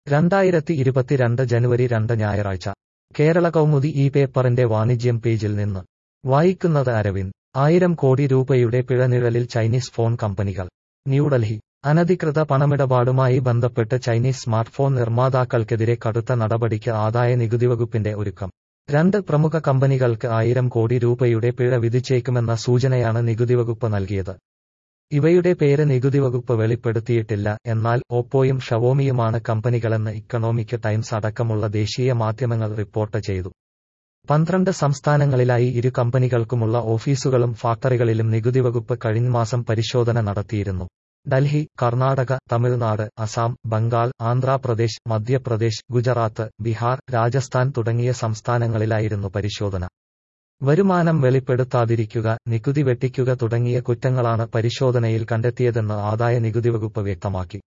രണ്ടായിരത്തി ഇരുപത്തിരണ്ട് ജനുവരി രണ്ട് ഞായറാഴ്ച കേരള കൗമുദി ഈ പേപ്പറിന്റെ വാണിജ്യം പേജിൽ നിന്ന് വായിക്കുന്നത് അരവിന്ദ് ആയിരം കോടി രൂപയുടെ പിഴനിഴലിൽ ചൈനീസ് ഫോൺ കമ്പനികൾ ന്യൂഡൽഹി അനധികൃത പണമിടപാടുമായി ബന്ധപ്പെട്ട് ചൈനീസ് സ്മാർട്ട് ഫോൺ നിർമ്മാതാക്കൾക്കെതിരെ കടുത്ത നടപടിക്ക് ആദായ നികുതി വകുപ്പിന്റെ ഒരുക്കം രണ്ട് പ്രമുഖ കമ്പനികൾക്ക് ആയിരം കോടി രൂപയുടെ പിഴ വിധിച്ചേക്കുമെന്ന സൂചനയാണ് നികുതി വകുപ്പ് നൽകിയത് ഇവയുടെ പേര് നികുതി വകുപ്പ് വെളിപ്പെടുത്തിയിട്ടില്ല എന്നാൽ ഓപ്പോയും ഷവോമിയുമാണ് കമ്പനികളെന്ന് ഇക്കണോമിക് ടൈംസ് അടക്കമുള്ള ദേശീയ മാധ്യമങ്ങൾ റിപ്പോർട്ട് ചെയ്തു പന്ത്രണ്ട് സംസ്ഥാനങ്ങളിലായി ഇരു കമ്പനികൾക്കുമുള്ള ഓഫീസുകളും ഫാക്ടറികളിലും നികുതി വകുപ്പ് കഴിഞ്ഞ മാസം പരിശോധന നടത്തിയിരുന്നു ഡൽഹി കർണാടക തമിഴ്നാട് അസം ബംഗാൾ ആന്ധ്രാപ്രദേശ് മധ്യപ്രദേശ് ഗുജറാത്ത് ബീഹാർ രാജസ്ഥാൻ തുടങ്ങിയ സംസ്ഥാനങ്ങളിലായിരുന്നു പരിശോധന വരുമാനം വെളിപ്പെടുത്താതിരിക്കുക നികുതി വെട്ടിക്കുക തുടങ്ങിയ കുറ്റങ്ങളാണ് പരിശോധനയിൽ കണ്ടെത്തിയതെന്ന് ആദായ നികുതി വകുപ്പ് വ്യക്തമാക്കി